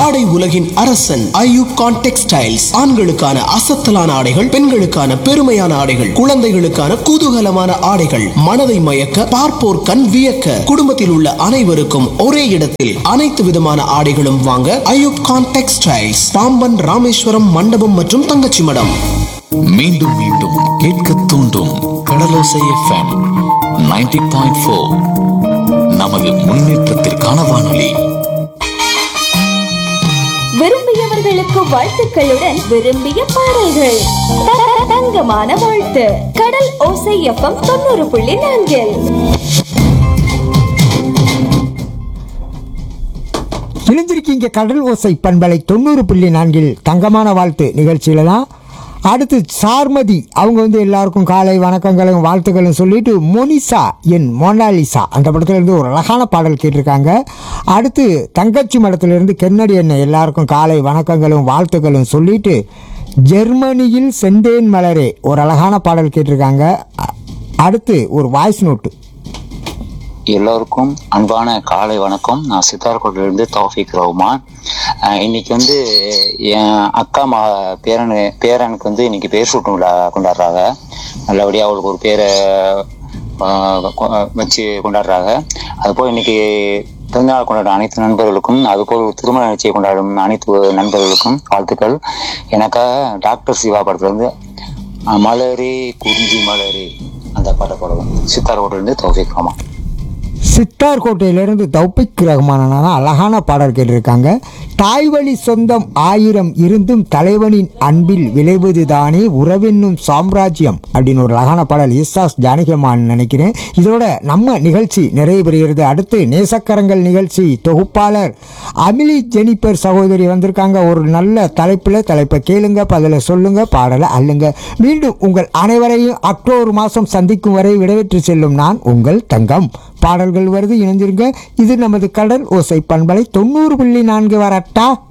ஆடை உலகின் அரசன் ஐயூப் கான் டெக்ஸ்டைல்ஸ் ஆண்களுக்கான அசத்தலான ஆடைகள் பெண்களுக்கான பெருமையான ஆடைகள் குழந்தைகளுக்கான குதூகலமான ஆடைகள் மனதை மயக்க பார்ப்போர் கண் வியக்க குடும்பத்தில் உள்ள அனைவருக்கும் ஒரே இடத்தில் அனைத்து விதமான ஆடைகளும் வாங்க ஐயூப் கான் டெக்ஸ்டைல்ஸ் பாம்பன் ராமேஸ்வரம் மண்டபம் மற்றும் தங்கச்சி மடம் மீண்டும் மீண்டும் கேட்க தூண்டும் கடலோசை எஃப்எம் 90.4 பாயிண்ட் ஃபோர் நமது முன்னேற்றத்திற்கான வானொலி விரும்பியவர்களுக்கு வாழ்த்துக்களுடன் விரும்பிய பாடல்கள் த- தங்கமான வாழ்த்து கடல் ஓசை எஃப்எம் தொண்ணூறு புள்ளி நான்கில் இணைந்திருக்கீங்க கடல் ஓசை பண்பலை தொண்ணூறு புள்ளி நான்கில் தங்கமான வாழ்த்து நிகழ்ச்சியில தான் அடுத்து சார்மதி அவங்க வந்து எல்லாருக்கும் காலை வணக்கங்களும் வாழ்த்துக்களும் சொல்லிட்டு மோனிசா என் மோனாலிசா அந்த படத்துல இருந்து ஒரு அழகான பாடல் கேட்டிருக்காங்க அடுத்து தங்கச்சி மடத்திலிருந்து கென்னடி என்ன எல்லாருக்கும் காலை வணக்கங்களும் வாழ்த்துக்களும் சொல்லிட்டு ஜெர்மனியில் செந்தேன் மலரே ஒரு அழகான பாடல் கேட்டிருக்காங்க அ- அடுத்து ஒரு வாய்ஸ் நோட்டு எல்லோருக்கும் அன்பான காலை வணக்கம் நான் சித்தார்கோட்டிலிருந்து தௌஃபிக் ரஹ்மான் அஹ் இன்னைக்கு வந்து என் அக்கா மா பேரனு பேரனுக்கு வந்து இன்னைக்கு பேர் சூட்டும் விழா கொண்டாடுறாங்க நல்லபடியாக அவளுக்கு ஒரு பேரை அஹ், கொ- வச்சு கொண்டாடுறாங்க அதுபோல் இன்னைக்கு பிறந்தநாள் கொண்டாடும் அனைத்து நண்பர்களுக்கும் அதுபோல் திருமண நிகழ்ச்சியை கொண்டாடும் அனைத்து நண்பர்களுக்கும் வாழ்த்துக்கள் எனக்காக டாக்டர் சிவா படத்துல இருந்து அஹ், மலரே குறிஞ்சி மலரே அந்த பாட்டை பாடுவோம் சித்தார்கோட்டிலிருந்து தௌஃபிக் ரஹ்மான் சித்தார் கோட்டையிலிருந்து தௌபிக் ரஹ்மானான அழகான பாடல் கேட்டிருக்காங்க தாய்வழி சொந்தம் ஆயிரம் இருந்தும் தலைவனின் அன்பில் விளைவது தானே உறவென்னும் சாம்ராஜ்யம் அப்படின்னு ஒரு அழகான பாடல் இஸ்தாஸ் ஜானகியம்மான் நினைக்கிறேன் இதோட நம்ம நிகழ்ச்சி நிறைவு பெறுகிறது அடுத்து நேசக்கரங்கள் நிகழ்ச்சி தொகுப்பாளர் அமிலி ஜெனிபர் சகோதரி வந்திருக்காங்க ஒரு நல்ல தலைப்பில் தலைப்பை கேளுங்க பதில சொல்லுங்க பாடலை அல்லுங்க மீண்டும் உங்கள் அனைவரையும் அக்டோபர் மாதம் சந்திக்கும் வரை விடைபெற்று செல்லும் நான் உங்கள் தங்கம் பாடல்கள் வருது இணைஞ்சிருங்க இது நமது கடல் ஓசை பண்பலை தொண்ணூறு புள்ளி நான்கு வரட்டா